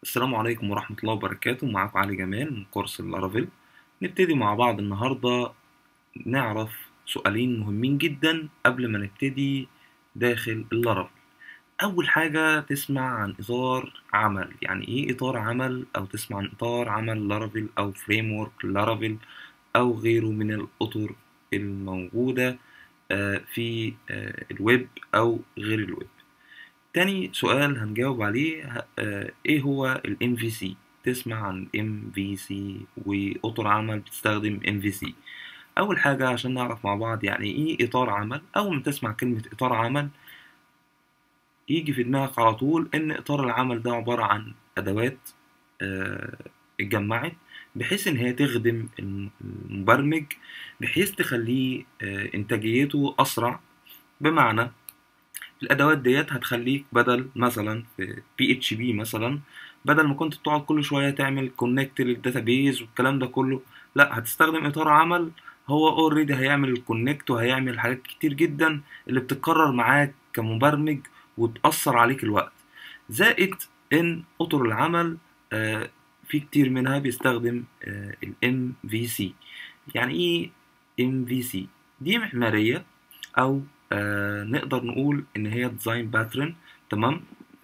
السلام عليكم ورحمة الله وبركاته معاكم علي جمال من كورس اللارافيل نبتدي مع بعض النهاردة نعرف سؤالين مهمين جدا قبل ما نبتدي داخل اللارافيل أول حاجة تسمع عن إطار عمل يعني إيه إطار عمل أو تسمع عن إطار عمل لارافيل أو فريم ورك لارافيل أو غيره من الأطر الموجودة آه، في آه، الويب أو غير الويب تاني سؤال هنجاوب عليه ه- آه، ايه هو ال MVC تسمع عن MVC وأطر عمل بتستخدم MVC أول حاجة عشان نعرف مع بعض يعني ايه إطار عمل أول ما تسمع كلمة إطار عمل يجي في دماغك على طول إن إطار العمل ده عبارة عن أدوات آه، اتجمعت بحيث إن هي تخدم الم- المبرمج بحيث تخليه آه، إنتاجيته أسرع بمعنى الادوات ديت هتخليك بدل مثلا في بي اتش بي مثلا بدل ما كنت بتقعد كل شويه تعمل كونكت للداتابيز والكلام ده كله لا هتستخدم اطار عمل هو اوريدي هيعمل الكونكت وهيعمل حاجات كتير جدا اللي بتتكرر معاك كمبرمج وتأثر عليك الوقت زائد ان اطر العمل آه، في كتير منها بيستخدم ال MVC يعني ايه MVC دي معمارية او آه نقدر نقول ان هي ديزاين باترن تمام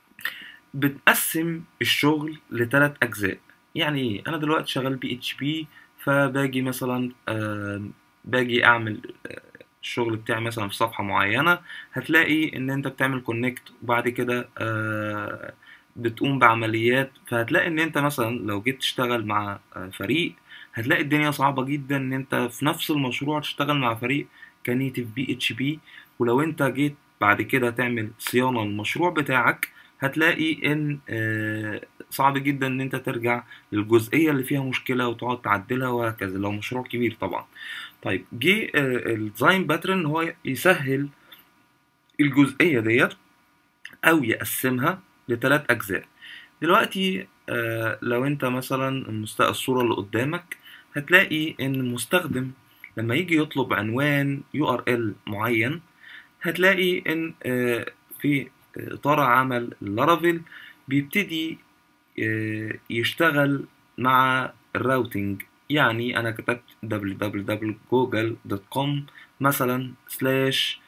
بتقسم الشغل لثلاث اجزاء يعني ايه انا دلوقتي شغال بي اتش بي فباجي مثلا آه باجي اعمل آه، الشغل بتاعي مثلا في صفحة معينة هتلاقي ان انت بتعمل كونكت وبعد كده آه بتقوم بعمليات فهتلاقي ان انت مثلا لو جيت تشتغل مع آه، فريق هتلاقي الدنيا صعبة جدا ان انت في نفس المشروع تشتغل مع فريق كنيتيف بي اتش بي ولو انت جيت بعد كده تعمل صيانة للمشروع بتاعك هتلاقي ان آه، صعب جدا ان انت ترجع للجزئية اللي فيها مشكلة وتقعد تعدلها وهكذا لو مشروع كبير طبعا طيب جه الديزاين باترن هو يسهل الجزئية ديت او يقسمها لثلاث اجزاء دلوقتي آه، لو انت مثلا المست- الصورة اللي قدامك هتلاقي ان المستخدم لما يجي يطلب عنوان URL معين هتلاقي ان آه، في اطار عمل لارافيل بيبتدي آه، يشتغل مع الراوتينج يعني انا كتبت www.google.com مثلا سلاش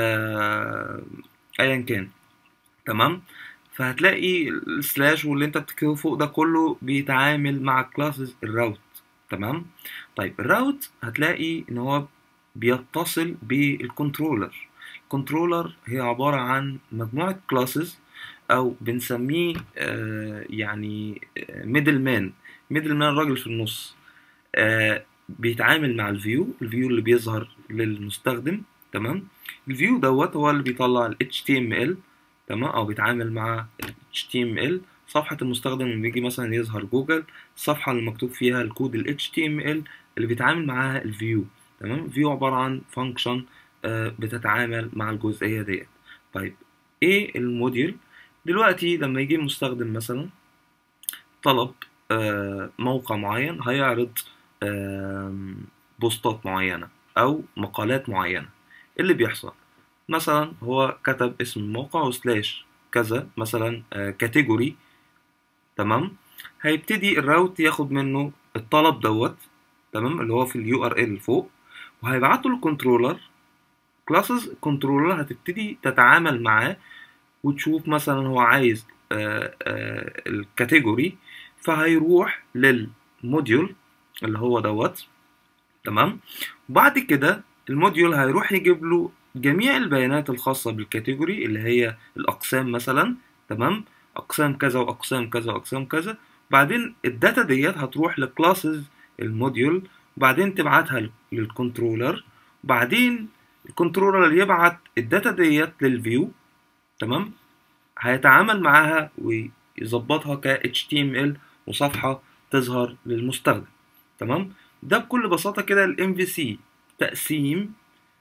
ايا كان تمام فهتلاقي السلاش واللي انت بتكتبه فوق ده كله بيتعامل مع كلاسز الراوت تمام طيب الراوت هتلاقي ان هو بيتصل بالكنترولر الكنترولر هي عبارة عن مجموعة كلاسز او بنسميه آه يعني ميدل مان ميدل مان راجل في النص آه بيتعامل مع الفيو الفيو اللي بيظهر للمستخدم تمام الفيو دوت هو اللي بيطلع ال HTML تمام او بيتعامل مع ال HTML صفحة المستخدم لما بيجي مثلا يظهر جوجل الصفحة اللي مكتوب فيها الكود ال HTML اللي بيتعامل معاها الفيو تمام فيو عبارة عن فانكشن بتتعامل مع الجزئية ديت طيب ايه الموديول دلوقتي لما يجي مستخدم مثلا طلب آه، موقع معين هيعرض آم، بوستات معينة أو مقالات معينة إيه اللي بيحصل مثلا هو كتب اسم الموقع وسلاش كذا مثلا كاتيجوري تمام هيبتدي الراوت ياخد منه الطلب دوت تمام اللي هو في اليو ار ال فوق وهيبعته للكنترولر كلاسز كنترولر هتبتدي تتعامل معاه وتشوف مثلا هو عايز آه، آه، الكاتيجوري فهيروح للموديول اللي هو دوت تمام وبعد كده الموديول هيروح يجيب له جميع البيانات الخاصة بالكاتيجوري اللي هي الأقسام مثلا تمام أقسام كذا وأقسام كذا وأقسام كذا بعدين الداتا ديت هتروح لكلاسز الموديول وبعدين تبعتها للكنترولر وبعدين الكنترولر يبعت الداتا ديت للفيو تمام هيتعامل معاها ويظبطها ك HTML وصفحة تظهر للمستخدم تمام ده بكل بساطة كده ال MVC تقسيم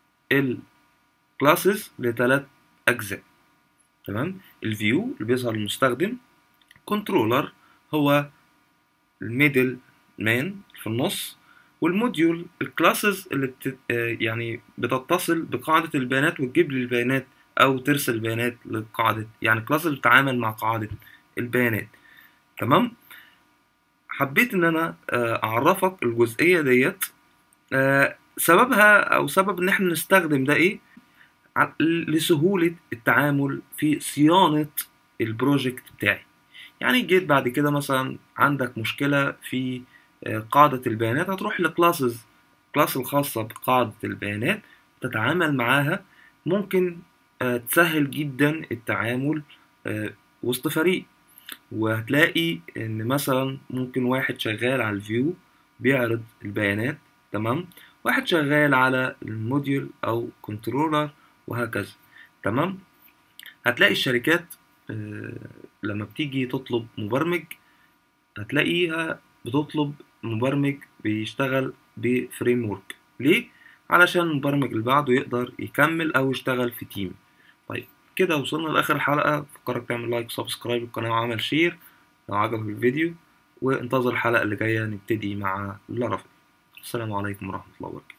الكلاسز لثلاث أجزاء تمام الفيو اللي بيظهر للمستخدم كنترولر هو الميدل مان في النص والموديول الكلاسز اللي بت... آه، يعني بتتصل بقاعدة البيانات وتجيب لي البيانات أو ترسل بيانات لقاعدة يعني كلاس اللي بتتعامل مع قاعدة البيانات تمام حبيت ان انا آه، اعرفك الجزئيه ديت آه، سببها او سبب ان احنا نستخدم ده ايه ع- لسهوله التعامل في صيانه البروجكت بتاعي يعني جيت بعد كده مثلا عندك مشكله في آه، قاعده البيانات هتروح لكلاسز كلاس الخاصه بقاعده البيانات تتعامل معاها ممكن آه، تسهل جدا التعامل آه، وسط فريق وهتلاقي ان مثلا ممكن واحد شغال على الفيو بيعرض البيانات تمام واحد شغال على الموديول او كنترولر وهكذا تمام هتلاقي الشركات آه، لما بتيجي تطلب مبرمج هتلاقيها بتطلب مبرمج بيشتغل بفريم ورك ليه علشان المبرمج اللي بعده يقدر يكمل او يشتغل في تيم طيب كده وصلنا لاخر الحلقه فكرك تعمل لايك وسبسكرايب للقناه وعمل شير لو عجبك الفيديو وانتظر الحلقه اللي جايه نبتدي مع لارافيل السلام عليكم ورحمه الله وبركاته